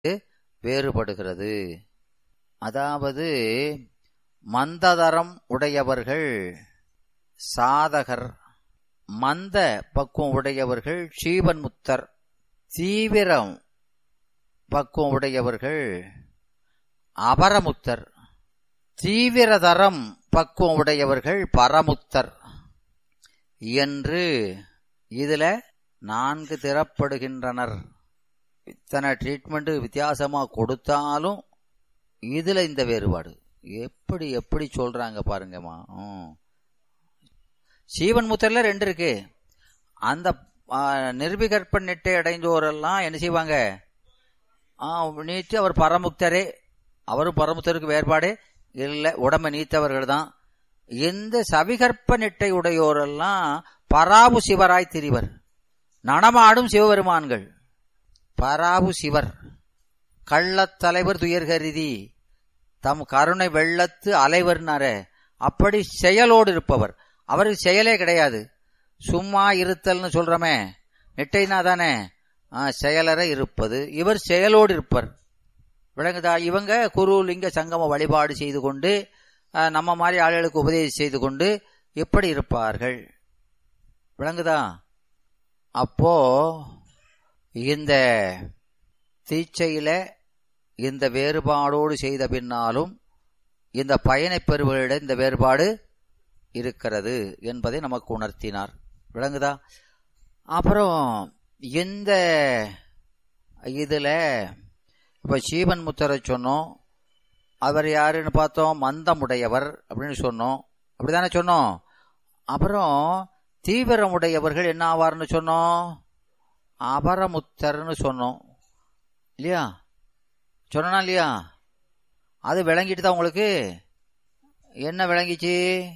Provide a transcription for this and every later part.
வேறுபடுகிறது அதாவது மந்ததரம் உடையவர்கள் சாதகர் மந்த பக்குவம் உடையவர்கள் ஸ்ரீவன்முத்தர் தீவிரம் பக்குவம் உடையவர்கள் அபரமுத்தர் தீவிரதரம் பக்குவம் உடையவர்கள் பரமுத்தர் என்று இதுல நான்கு திறப்படுகின்றனர் இத்தனை ட்ரீட்மெண்ட் வித்தியாசமா கொடுத்தாலும் இதுல இந்த வேறுபாடு எப்படி எப்படி சொல்றாங்க பாருங்கம்மா ம். சீவன் முத்தர்ல ரெண்டு இருக்கு அந்த ஆ, நிர்விகற்ப நெட்டை அடைந்தோரெல்லாம் என்ன செய்வாங்க ஆ, நீத்து அவர் பரமுக்தரே அவரும் பரமுக்தருக்கு வேறுபாடு இல்லை உடம்பை நீத்தவர்கள் தான் இந்த சவிகற்ப நெட்டை உடையோரெல்லாம் பராபு சிவராய் திரிவர் நடமாடும் சிவபெருமான்கள் பராபு சிவர் கள்ளத் தலைவர் துயர்கருதி தம் கருணை வெள்ளத்து அலைவர்னாரே அப்படி செயலோடு இருப்பவர் அவருக்கு செயலே கிடையாது சும்மா இருத்தல்னு சொல்றமே நெட்டைனா தானே ஆ, செயலற இருப்பது இவர் செயலோடு இருப்பர் விளங்குதா இவங்க குரு லிங்க சங்கம வழிபாடு செய்து கொண்டு ஆ, நம்ம மாதிரி ஆளுகளுக்கு உபதேசம் செய்து கொண்டு எப்படி இருப்பார்கள் விளங்குதா அப்போ இந்த தீச்சையில இந்த வேறுபாடோடு செய்த பின்னாலும் இந்த பயனைப் பெறுவர்களிடம் இந்த வேறுபாடு இருக்கிறது என்பதை நமக்கு உணர்த்தினார் விளங்குதா அப்புறம் இந்த இதுல இப்ப சீவன் முத்தரை சொன்னோம் அவர் யாருன்னு பார்த்தோம் மந்தமுடையவர் அப்படின்னு சொன்னோம் அப்படிதானே சொன்னோம் அப்புறம் தீவிரமுடையவர்கள் என்ன ஆவார்னு சொன்னோம் அபரமுத்தர்னு சொன்னோம் இல்லையா சொன்னா இல்லையா அது விளங்கிட்டு தான் உங்களுக்கு என்ன விளங்கிச்சு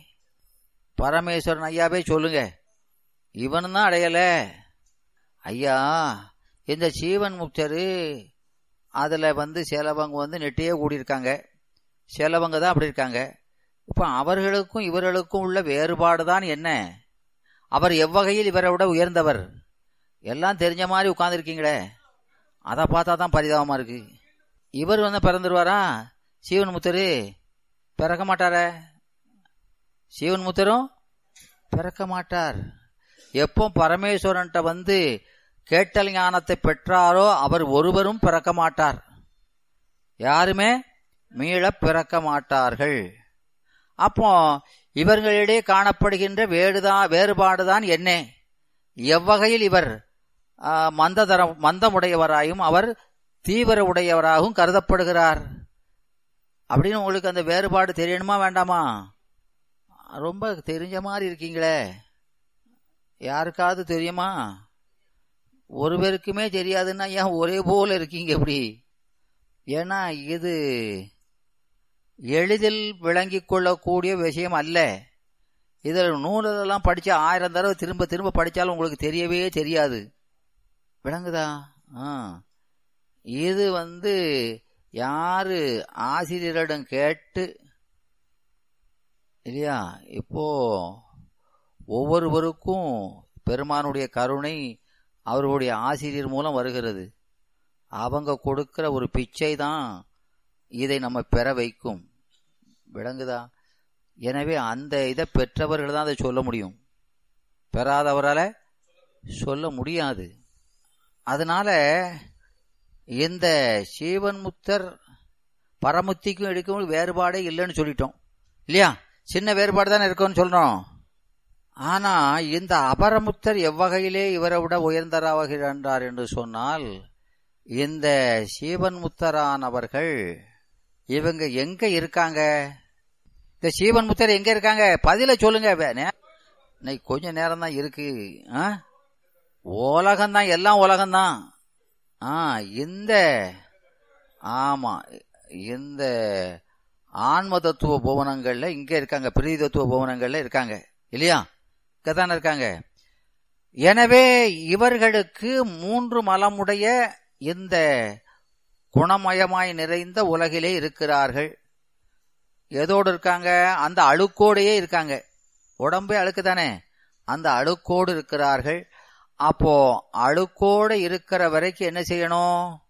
பரமேஸ்வரன் ஐயாவே சொல்லுங்க இவனும் தான் அடையல ஐயா இந்த சீவன் முக்தரு அதுல வந்து சிலவங்க வந்து நெட்டையே கூடியிருக்காங்க சிலவங்க தான் அப்படி இருக்காங்க இப்ப அவர்களுக்கும் இவர்களுக்கும் உள்ள வேறுபாடு தான் என்ன அவர் எவ்வகையில் இவரை விட உயர்ந்தவர் எல்லாம் தெரிஞ்ச மாதிரி உட்கார்ந்துருக்கீங்களே அதை பார்த்தா தான் பரிதாபமா இருக்கு இவர் வந்து பிறந்துருவாரா சீவன் முத்தரு பிறக்க மாட்டாரே சீவன் முத்தரும் பிறக்க மாட்டார் எப்போ பரமேஸ்வரன்ட்ட வந்து கேட்டல் ஞானத்தை பெற்றாரோ அவர் ஒருவரும் பிறக்க மாட்டார் யாருமே மீள பிறக்க மாட்டார்கள் அப்போ இவர்களிடையே காணப்படுகின்ற வேடுதான் வேறுபாடுதான் என்ன எவ்வகையில் இவர் ஆ, மந்ததரம் மந்தமுடையவராயும் அவர் தீவிர உடையவராகவும் கருதப்படுகிறார் அப்படின்னு உங்களுக்கு அந்த வேறுபாடு தெரியணுமா வேண்டாமா ரொம்ப தெரிஞ்ச மாதிரி இருக்கீங்களே யாருக்காவது தெரியுமா ஒரு பேருக்குமே தெரியாதுன்னா ஏன் ஒரே போல இருக்கீங்க எப்படி ஏன்னா இது எளிதில் விளங்கிக் கொள்ளக்கூடிய விஷயம் அல்ல இதில் நூலெல்லாம் படிச்சு ஆயிரம் தடவை திரும்ப திரும்ப படிச்சாலும் உங்களுக்கு தெரியவே தெரியாது விளங்குதா ஆ இது வந்து யாரு ஆசிரியரிடம் கேட்டு இல்லையா இப்போ ஒவ்வொருவருக்கும் பெருமானுடைய கருணை அவர்களுடைய ஆசிரியர் மூலம் வருகிறது அவங்க கொடுக்கிற ஒரு பிச்சை தான் இதை நம்ம பெற வைக்கும் விளங்குதா எனவே அந்த இதை பெற்றவர்கள் தான் அதை சொல்ல முடியும் பெறாதவரால சொல்ல முடியாது அதனால இந்த சீவன் முத்தர் பரமுத்திக்கும் எடுக்கும் வேறுபாடே இல்லைன்னு சொல்லிட்டோம் இல்லையா சின்ன வேறுபாடு தானே இருக்கும்னு சொல்றோம் ஆனா இந்த அபரமுத்தர் எவ்வகையிலே இவரை விட உயர்ந்தராகிறார் என்று சொன்னால் இந்த சீவன் முத்தரானவர்கள் இவங்க எங்க இருக்காங்க இந்த சீவன் முத்தர் எங்க இருக்காங்க பதில சொல்லுங்க வே- நே- இன்னைக்கு கொஞ்ச நேரம் தான் இருக்கு ஆ? உலகம்தான் எல்லாம் உலகம்தான் ஆ இந்த ஆமா இந்த ஆன்ம தத்துவ புவனங்கள்ல இங்க இருக்காங்க பிரீதி தத்துவ புவனங்கள்ல இருக்காங்க இல்லையா இங்கதானே இருக்காங்க எனவே இவர்களுக்கு மூன்று மலமுடைய இந்த குணமயமாய் நிறைந்த உலகிலே இருக்கிறார்கள் எதோடு இருக்காங்க அந்த அழுக்கோடையே இருக்காங்க உடம்பே அழுக்கு தானே அந்த அழுக்கோடு இருக்கிறார்கள் அப்போ அழுக்கோடு இருக்கிற வரைக்கும் என்ன செய்யணும்